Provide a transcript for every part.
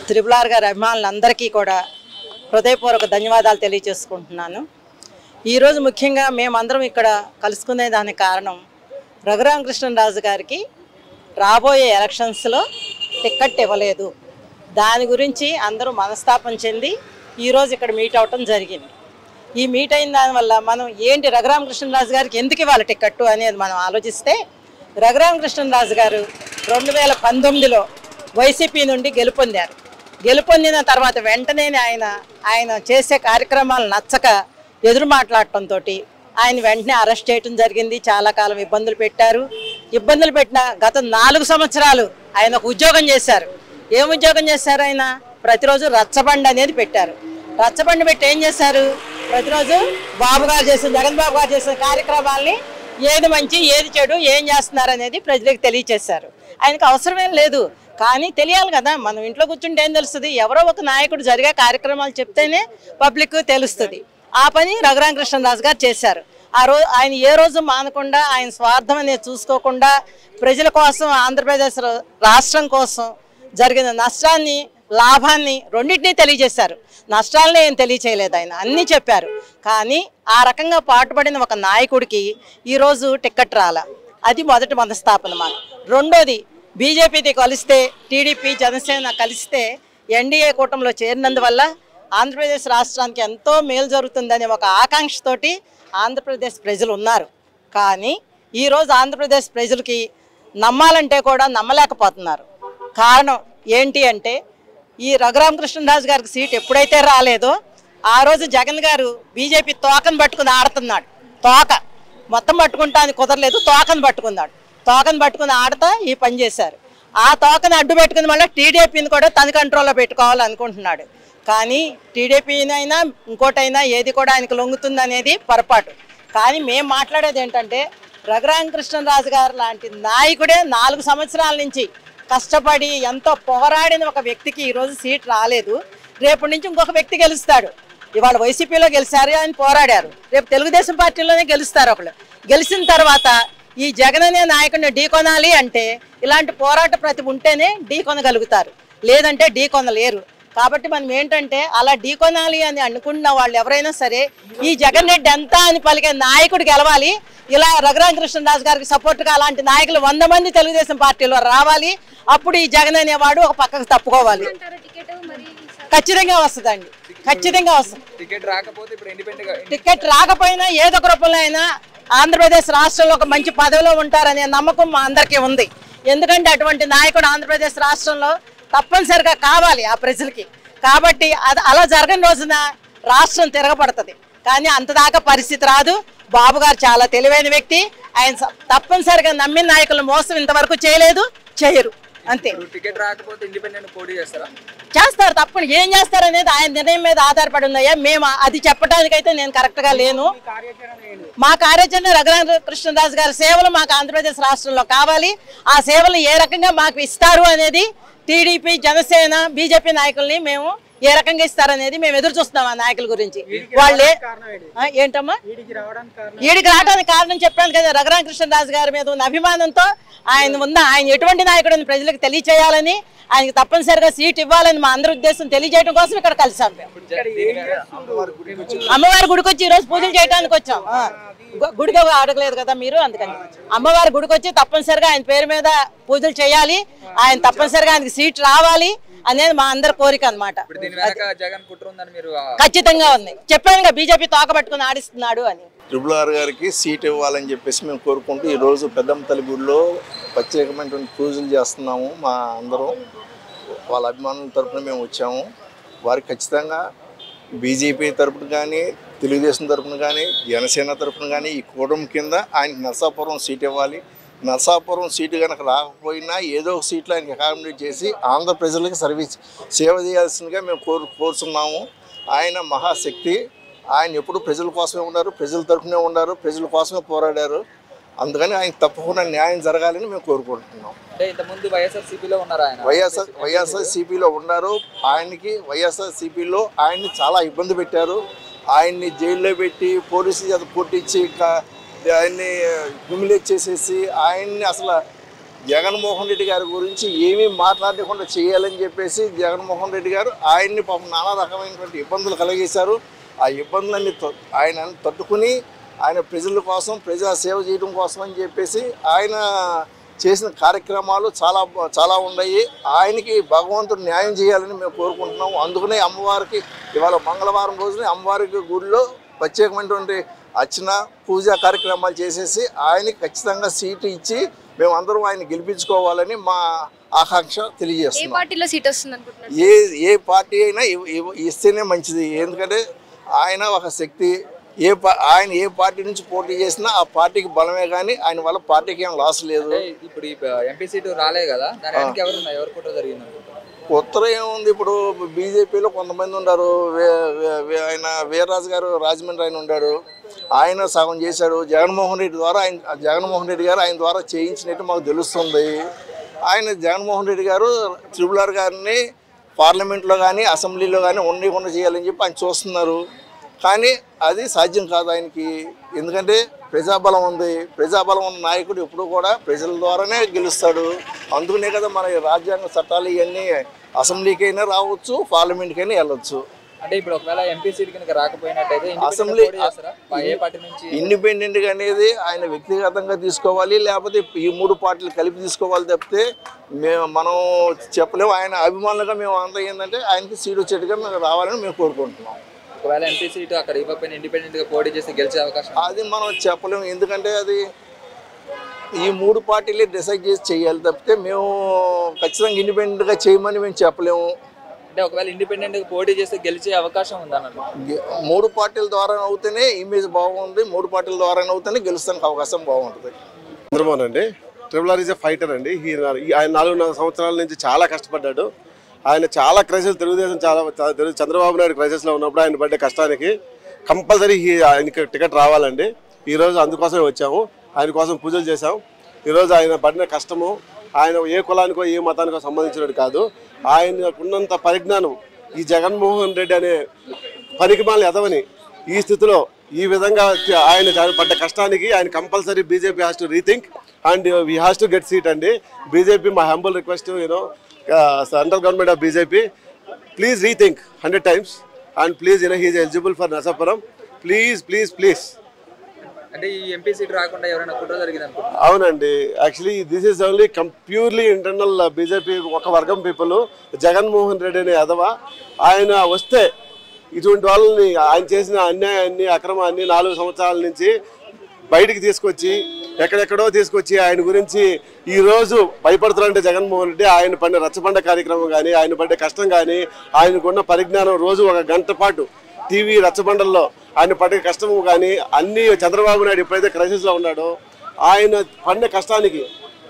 Triple R గారి అభిమానులందరికీ కూడా హృదయపూర్వక ధన్యవాదాలు తెలియజేసుకుంటున్నాను ఈరోజు ముఖ్యంగా మేమందరం ఇక్కడ కలుసుకునే దానికి కారణం రఘురామకృష్ణరాజు గారికి రాబోయే ఎలక్షన్స్లో టిక్కెట్ ఇవ్వలేదు దాని గురించి అందరూ మనస్తాపం చెంది ఈరోజు ఇక్కడ మీట్ అవటం జరిగింది ఈ మీట్ అయిన దానివల్ల మనం ఏంటి రఘురామకృష్ణరాజు గారికి ఎందుకు ఇవ్వాలి టిక్కెట్టు అనేది మనం ఆలోచిస్తే రఘురామకృష్ణరాజు గారు రెండు వేల పంతొమ్మిదిలో వైసీపీ నుండి గెలుపొందారు గెలుపొందిన తర్వాత వెంటనే ఆయన ఆయన చేసే కార్యక్రమాలు నచ్చక ఎదురు మాట్లాడటంతో ఆయన వెంటనే అరెస్ట్ చేయడం జరిగింది చాలా కాలం ఇబ్బందులు పెట్టారు ఇబ్బందులు పెట్టిన గత నాలుగు సంవత్సరాలు ఆయన ఒక ఉద్యోగం చేశారు ఏం ఉద్యోగం చేశారు ఆయన ప్రతిరోజు రచ్చబండి అనేది పెట్టారు రచ్చబండి పెట్టి ఏం చేశారు ప్రతిరోజు బాబు గారు చేసిన జగన్ బాబు గారు చేసిన కార్యక్రమాల్ని ఏది మంచి ఏది చెడు ఏం చేస్తున్నారు అనేది ప్రజలకు తెలియచేశారు ఆయనకు అవసరమేం లేదు కానీ తెలియాలి కదా మనం ఇంట్లో కూర్చుంటే ఏం తెలుస్తుంది ఎవరో ఒక నాయకుడు జరిగే కార్యక్రమాలు చెప్తేనే పబ్లిక్ తెలుస్తుంది ఆ పని రఘురామకృష్ణరాజు గారు చేశారు ఆ రోజు ఆయన ఏ రోజు మానకుండా ఆయన స్వార్థం అనేది చూసుకోకుండా ప్రజల కోసం ఆంధ్రప్రదేశ్ రా- రాష్ట్రం కోసం జరిగిన నష్టాన్ని లాభాన్ని రెండింటినీ తెలియజేశారు నష్టాలని ఏం తెలియచేయలేదు ఆయన అన్నీ చెప్పారు కానీ ఆ రకంగా పాటుపడిన ఒక నాయకుడికి ఈరోజు టిక్కెట్ రాల అది మొదటి మనస్తాపన మాకు రెండోది బీజేపీతో కలిస్తే టీడీపీ జనసేన కలిస్తే ఎన్డీఏ కూటమిలో చేరినందువల్ల ఆంధ్రప్రదేశ్ రాష్ట్రానికి ఎంతో మేలు జరుగుతుందనే ఒక ఆకాంక్షతోటి ఆంధ్రప్రదేశ్ ప్రజలు ఉన్నారు కానీ ఈరోజు ఆంధ్రప్రదేశ్ ప్రజలకి నమ్మాలంటే కూడా నమ్మలేకపోతున్నారు కారణం ఏంటి అంటే ఈ రఘురామకృష్ణరాజు గారికి సీట్ ఎప్పుడైతే రాలేదో ఆ రోజు జగన్ గారు బీజేపీ తోకను పట్టుకుని ఆడుతున్నాడు తోక మొత్తం పట్టుకుంటానికి కుదరలేదు తోకను పట్టుకున్నాడు తోకను పట్టుకుని ఆడుతా ఈ పని చేశారు ఆ తోకను అడ్డు పెట్టుకుని మళ్ళీ టీడీపీని కూడా తన కంట్రోల్లో పెట్టుకోవాలనుకుంటున్నాడు కానీ టీడీపీనైనా ఇంకోటైనా ఏది కూడా ఆయనకు లొంగుతుంది అనేది పొరపాటు కానీ మేము మాట్లాడేది ఏంటంటే రఘురామకృష్ణరాజు గారు లాంటి నాయకుడే నాలుగు సంవత్సరాల నుంచి కష్టపడి ఎంతో పోరాడిన ఒక వ్యక్తికి ఈరోజు సీట్ రాలేదు రేపటి నుంచి ఇంకొక వ్యక్తి గెలుస్తాడు ఇవాళ వైసీపీలో గెలిచారు ఆయన పోరాడారు రేపు తెలుగుదేశం పార్టీలోనే గెలుస్తారు ఒకళ్ళు గెలిచిన తర్వాత ఈ జగన్ అనే నాయకుడిని ఢీకొనాలి అంటే ఇలాంటి పోరాట ప్రతిభ ఉంటేనే ఢీకొనగలుగుతారు లేదంటే ఢీకొనలేరు కాబట్టి మనం ఏంటంటే అలా ఢీకొనాలి అని అనుకున్న వాళ్ళు ఎవరైనా సరే ఈ జగన్ రెడ్డి ఎంత అని పలికే నాయకుడు గెలవాలి ఇలా రఘురామకృష్ణరాజు గారికి సపోర్ట్గా అలాంటి నాయకులు వంద మంది తెలుగుదేశం పార్టీలో రావాలి అప్పుడు ఈ జగన్ అనేవాడు ఒక పక్కకు తప్పుకోవాలి ఖచ్చితంగా వస్తుందండి ఖచ్చితంగా వస్తుంది టికెట్ రాకపోతే ఇప్పుడు ఇండిపెండెంట్ టికెట్ రాకపోయినా ఏదో ఒక రూపంలో అయినా ఆంధ్రప్రదేశ్ రాష్ట్రంలో ఒక మంచి పదవిలో ఉంటారనే నమ్మకం మా అందరికీ ఉంది ఎందుకంటే అటువంటి నాయకుడు ఆంధ్రప్రదేశ్ రాష్ట్రంలో తప్పనిసరిగా కావాలి ఆ ప్రజలకి కాబట్టి అది అలా జరగని రోజున రాష్ట్రం తిరగబడుతుంది కానీ అంతదాకా పరిస్థితి రాదు బాబు గారు చాలా తెలివైన వ్యక్తి ఆయన స- తప్పనిసరిగా నమ్మిన నాయకులను మోసం ఇంతవరకు చేయలేదు చేయరు అంతే ఇప్పుడు టికెట్ రాకపోతే ఇండిపెండెంట్ పోటీ చేస్తారా చేస్తారు తప్పని ఏం చేస్తారు అనేది ఆయన నిర్ణయం మీద ఆధారపడి ఉందయ్యా మేము అది చెప్పడానికైతే నేను కరెక్ట్గా లేను మా కార్యాచరణ రఘురామ కృష్ణరాజు గారి సేవలు మాకు ఆంధ్రప్రదేశ్ రాష్ట్రంలో కావాలి ఆ సేవలు ఏ రకంగా మాకు ఇస్తారు అనేది టీడీపీ జనసేన బీజేపీ నాయకుల్ని మేము ఏ రకంగా ఇస్తారనేది మేము ఎదురు చూస్తున్నాం ఆ నాయకుల గురించి వాళ్ళే ఆ, ఏంటమ్మా ఈడికి రావడానికి కారణం చెప్పాను కదా రఘురామ కృష్ణరాజు గారి మీద ఉన్న అభిమానంతో ఆయన ఉన్న ఆయన ఎటువంటి నాయకుడని ప్రజలకు తెలియచేయాలని ఆయనకి తప్పనిసరిగా సీట్ ఇవ్వాలని మా అందరి ఉద్దేశం తెలియజేయడం కోసం ఇక్కడ కలిసాం మేము అమ్మవారి గుడికి వచ్చి ఈరోజు పూజలు చేయడానికి వచ్చాం ఆ. గు- గుడికి అడగలేదు కదా మీరు అందుకని అమ్మవారి గుడికి వచ్చి తప్పనిసరిగా ఆయన పేరు మీద పూజలు చేయాలి ఆయన తప్పనిసరిగా ఆయనకి సీట్ రావాలి అనేది మా అందరి కోరిక అన్నమాట ఇప్పుడు దీని వెనక జగన్ కుట్ర ఉందని మీరు ఆ, ఖచ్చితంగా ఉంది చెప్పాను కదా బీజేపీ తోక పట్టుకుని ఆడిస్తున్నాడు అని ట్రిపుల్ ఆర్ గారికి సీట్ ఇవ్వాలని చెప్పేసి మేము కోరుకుంటూ ఈరోజు పెద్దమ్మ తల్లి గుడిలో ప్రత్యేకమైనటువంటి పూజలు చేస్తున్నాము మా అందరం వాళ్ళ అభిమానుల తరపున మేము వచ్చాము వారికి ఖచ్చితంగా బీజేపీ తరపున కానీ తెలుగుదేశం తరపున కానీ జనసేన తరపున కానీ ఈ కూటమి కింద ఆయనకి నరసాపురం సీట్ ఇవ్వాలి నరసాపురం సీటు కనుక రాకపోయినా ఏదో ఒక సీట్లో ఆయనకి అకామిడేట్ చేసి ఆంధ్ర ప్రజలకు సర్వీస్ సేవ చేయాల్సిందిగా మేము కోరు కోరుతున్నాము ఆయన మహాశక్తి ఆయన ఎప్పుడు ప్రజల కోసమే ఉన్నారు ప్రజల తరఫునే ఉన్నారు ప్రజల కోసమే పోరాడారు అందుకని ఆయన తప్పకుండా న్యాయం జరగాలని మేము కోరుకుంటున్నాం అంటే ఇంత ముందు వైఎస్ఆర్ సిపిలో ఉన్నారు ఆయన వైఎస్ఆర్ వైఎస్ఆర్ సిపిలో ఉన్నారు ఆయనకి వైఎస్ఆర్ సిపిలో ఆయన్ని చాలా ఇబ్బంది పెట్టారు ఆయన్ని జైల్లో పెట్టి పోలీసుల చేత కొట్టించి క- ఆయన్ని హ్యూమిలేట్ చేసేసి ఆయన్ని అసలు జగన్మోహన్ రెడ్డి గారి గురించి ఏమీ మాట్లాడకుండా చేయాలని చెప్పేసి జగన్మోహన్ రెడ్డి గారు ఆయన్ని పాపం నానా రకమైనటువంటి ఇబ్బందులు కలిగేశారు ఆ ఇబ్బందులన్నీ తొ- ఆయన తట్టుకుని ఆయన ప్రజల కోసం ప్రజా సేవ చేయడం కోసం అని చెప్పేసి ఆయన చేసిన కార్యక్రమాలు చాలా బ- చాలా ఉన్నాయి ఆయనకి భగవంతుడు న్యాయం చేయాలని మేము కోరుకుంటున్నాము అందుకనే అమ్మవారికి ఇవాళ మంగళవారం రోజున అమ్మవారికి గుడిలో ప్రత్యేకమైనటువంటి అర్చన పూజా కార్యక్రమాలు చేసేసి ఆయనకి ఖచ్చితంగా సీటు ఇచ్చి మేమందరం ఆయన గెలిపించుకోవాలని మా ఆకాంక్ష ఏ తెలియజేస్తున్నాం పార్టీలో సీట్ వస్తుంది అనుకుంటున్నారు ఏ ఏ పార్టీ అయినా ఇవ్- ఇవ్- ఇస్తేనే మంచిది ఎందుకంటే ఆయన ఒక శక్తి ఏ పా ఆయన ఏ పార్టీ నుంచి పోటీ చేసినా ఆ పార్టీకి బలమే కానీ ఆయన వల్ల పార్టీకి ఏం లాస్ లేదు అంటే ఇప్పుడు ఈ ఎంపీ సీటు రాలే కదా దాని వెనక ఎవరు ఉన్నారు? ఎవరు కుట్ర జరిగింది అనుకుంటున్నారు ఉత్తర ఏముంది ఇప్పుడు బీజేపీలో కొంతమంది ఉన్నారు వే- వే- వే- ఆయన వీర్రాజు గారు రాజమండ్రి ఆయన ఉన్నాడు ఆయన సగం చేశాడు జగన్మోహన్ రెడ్డి ద్వారా ఆయన జగన్మోహన్ రెడ్డి గారు ఆయన ద్వారా చేయించినట్టు మాకు తెలుస్తుంది ఆయన జగన్మోహన్ రెడ్డి గారు త్రిపుల్ ఆర్ గారిని పార్లమెంట్లో కానీ అసెంబ్లీలో కానీ ఉండకుండా చేయాలని చెప్పి ఆయన చూస్తున్నారు కానీ అది సాధ్యం కాదు ఆయనకి ఎందుకంటే ప్రజాబలం ఉంది ప్రజాబలం ఉన్న నాయకుడు ఎప్పుడు కూడా ప్రజల ద్వారానే గెలుస్తాడు అందుకనే కదా మన ఈ రాజ్యాంగ చట్టాలు ఇవన్నీ అసెంబ్లీకైనా రావచ్చు పార్లమెంట్కైనా వెళ్ళొచ్చు అంటే ఇప్పుడు ఒకవేళ ఎంపీ సీట్ కనుక రాకపోయినట్టయితే independent అసెంబ్లీ- పోటీ చేస్తారా ఏ పార్టీ నుంచి ఇండిపెండెంట్గా అనేది ఆయన వ్యక్తిగతంగా తీసుకోవాలి లేకపోతే ఈ మూడు పార్టీలు కలిపి తీసుకోవాలి తప్పితే మేము మనం చెప్పలేము ఆయన అభిమానులుగా మేము అంతా ఏంటంటే ఆయనకి సీట్ వచ్చేట్టుగా మేము రావాలని మేము కోరుకుంటున్నాం ఒకవేళ ఎంపీ సీటు అక్కడ ఇవ్వకపోయినా ఇండిపెండెంట్ గా పోటీ చేసి గెలిచే అవకాశం ఉందా? అది మనం చెప్పలేము ఎందుకంటే అది ఈ మూడు పార్టీలే డిసైడ్ చేసి చేయాలి తప్పితే మేము ఖచ్చితంగా ఇండిపెండెంట్గా చేయమని మేము చెప్పలేము అంటే ఒకవేళ ఇండిపెండెంట్ గా పోటీ చేస్తే గెలిచే అవకాశం ఉందా అన్నట్టు గె- మూడు పార్టీల ద్వారా అవుతేనే ఇమేజ్ బాగుంది మూడు పార్టీల ద్వారా అవుతేనే గెలుస్తానికి అవకాశం బాగుంటుంది చంద్రమోహన్ అండి triple R is a fighter అండి ఈ ఈ- ఆయన నాలుగున్నర సంవత్సరాల నుంచి చాలా కష్టపడ్డాడు ఆయన చాలా క్రైసిస్ తెలుగుదేశం చాలా చా- తెలుగు చంద్రబాబు నాయుడు క్రైసిస్లో ఉన్నప్పుడు ఆయన పడ్డే కష్టానికి కంపల్సరీ ఈ- ఆయనకి టికెట్ రావాలండి ఈరోజు అందుకోసమే వచ్చాము ఆయన కోసం పూజలు చేశాం ఈరోజు ఆయన పడిన కష్టము ఆయన ఏ కులానికో ఏ మతానికో సంబంధించినది కాదు ఆయనకున్నంత పరిజ్ఞానం ఈ జగన్మోహన్ రెడ్డి అనే పనికిమాలిన ఎదవని ఈ స్థితిలో ఈ విధంగా ఆయన చా- పడ్డ కష్టానికి ఆయన compulsory BJP has to rethink and we has to get seat అండి బీజేపీ మా humble request you know central government of BJP please rethink hundred times and please you know he's eligible for Narasapuram please please please అంటే ఈ MP seat రాకుండా ఎవరైనా కుట్ర జరిగింది అనుకుంటున్నారు అవునండి actually this is only come purely internal BJP ఒక వర్గం పీపుల్ జగన్మోహన్ రెడ్డి అనే అదవ ఆయన వస్తే ఇటువంటి వాళ్ళని ఆయన చేసిన అన్యాయాన్ని అక్రమాన్ని నాలుగు సంవత్సరాల నుంచి బయటికి తీసుకొచ్చి ఎక్కడెక్కడో తీసుకొచ్చి ఆయన గురించి ఈ రోజు భయపడుతున్నారంటే జగన్మోహన్ రెడ్డి ఆయన పడిన రచ్చబండ కార్యక్రమం కానీ ఆయన పడ్డ కష్టం కానీ ఆయనకున్న పరిజ్ఞానం రోజు ఒక గంట పాటు టీవీ రచ్చబండల్లో ఆయన పడే కష్టము కానీ అన్ని చంద్రబాబు నాయుడు ఎప్పుడైతే క్రైసిస్లో ఉన్నాడో ఆయన పడిన కష్టానికి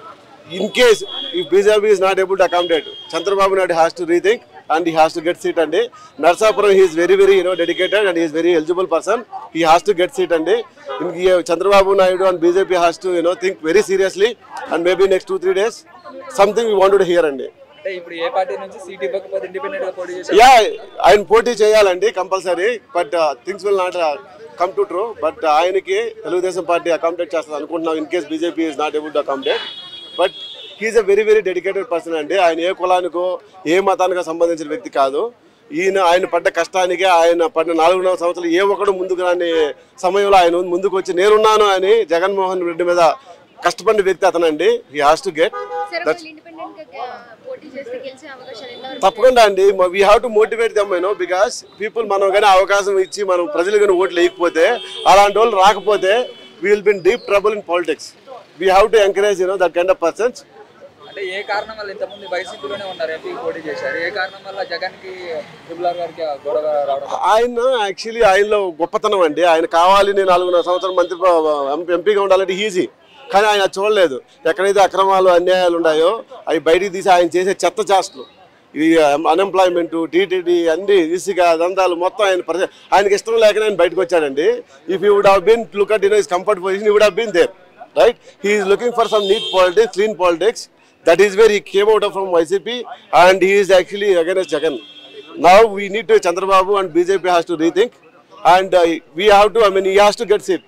ఇన్ కేస్ ఈ BJP is not able to accommodate Chandrababu Naidu has to rethink and he has to get seat అండి Narsapuram he's very very you know dedicated and is very eligible person he has to get seat అండి ఇంక ఈ Chandrababu Naidu and BJP has to you know think very seriously and maybe next two three days something we wanted here అండి అంటే ఇప్పుడు ఏ party నుంచి seat ఇవ్వకపోతే independent గా పోటీ చేసి యా ఆయన పోటీ చేయాలండి compulsory but things will not come to true but ఆయనకి తెలుగుదేశం పార్టీ అకామిడేట్ చేస్తుంది అనుకుంటున్నాం in case BJP is not able to accommodate but he's a very very dedicated person అండి ఆయన ఏ కులానికో ఏ మతానికో సంబంధించిన వ్యక్తి కాదు ఈయన ఆయన పడ్డ కష్టానికి ఆయన పడిన నాలుగున్నర సంవత్సరాలు ఏ ఒక్కడు ముందుకు రాని సమయంలో ఆయన ముందుకు వచ్చి నేనున్నాను అని జగన్మోహన్ రెడ్డి మీద కష్టపడిన వ్యక్తి అతనండి హీ హాస్ టు గెట్ సరే ఒకవేళ ఇండిపెండెంట్ గా పోటీ చేస్తే గెలిచే అవకాశాలు ఎంతవరకు తప్పకుండా అండి we have to motivate them you know because people మనం కానీ అవకాశం ఇచ్చి మనం ప్రజలు కానీ ఓట్లు వేయకపోతే అలాంటి వాళ్ళు రాకపోతే we will be in deep trouble in politics we have to encourage you know that kind of persons అంటే ఏ కారణం వల్ల ఇంతమంది వైసీపీలోనే ఉన్నారు ఎంపీ పోటీ చేశారు ఏ కారణం వల్ల జగన్ కి ట్రిపుల్ ఆర్ గారికి ఆ గొడవ రావడం ఆయన యాక్చువల్లీ ఆయనలో గొప్పతనం అండి ఆయన కావాలి నేను నాలుగున్నర సంవత్సరం మంత్రి ఎం- ఎంపీగా ఉండాలంటే ఈజీ కానీ ఆయన అది చూడలేదు ఎక్కడైతే అక్రమాలు అన్యాయాలు ఉన్నాయో అవి బయటికి తీసి ఆయన చేసే చెత్త చేష్టలు ఈ అన్ఎంప్లాయ్మెంట్ టీటీడీ అన్ని ఇసుక దందాలు మొత్తం ఆయన ప్రజ- ఆయనకి ఇష్టం లేకనే ఆయన బయటకు వచ్చాడండి if you would have been look at in his comfort position you would have been there right he is looking for some neat politics clean politics that is where he came out from YCP and he is actually against Jagan now we need to chandrababu and bjp has to rethink and uh, we have to i mean he has to get seat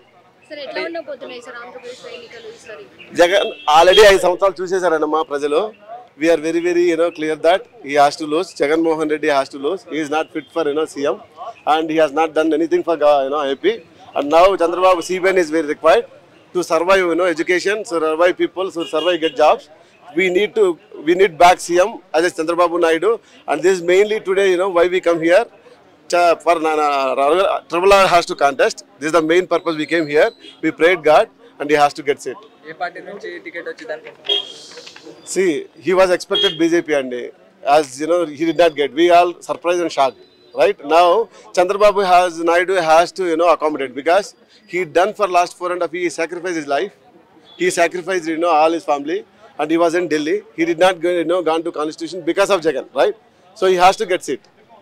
sir ఎట్లా ఉండబోతున్నాయి sir Andhra Pradesh ఎన్నికలు ఈసారి Jagan already ఐదు సంవత్సరాలు చూసేశారన్నమా ప్రజలు we are very very you know clear that he has to lose Jaganmohan Reddy has to lose is not fit for you know CM and he has not done anything for you know AP and now Chandrababu CBN is very required to survive you know education survive people సు survive get jobs we need to we need back CM as a Chandrababu Naidu and this is mainly today you know why we come here Cha- for na- na- Ra- Tribal R has to contest this is the main purpose we came here we prayed God and he has to get seat ఏ party నుంచి ticket వచ్చింది అనుకుంటున్నారు see he was expected BJP and uh, as you know he did not get we all surprised and shocked right now Chandrababu has Naidu has to you know accommodate because he done for last four and a half years he sacrificed his life he sacrificed you know all his family and he was in Delhi he did not go, you know gone to constitution because of Jagan right so he has to get seat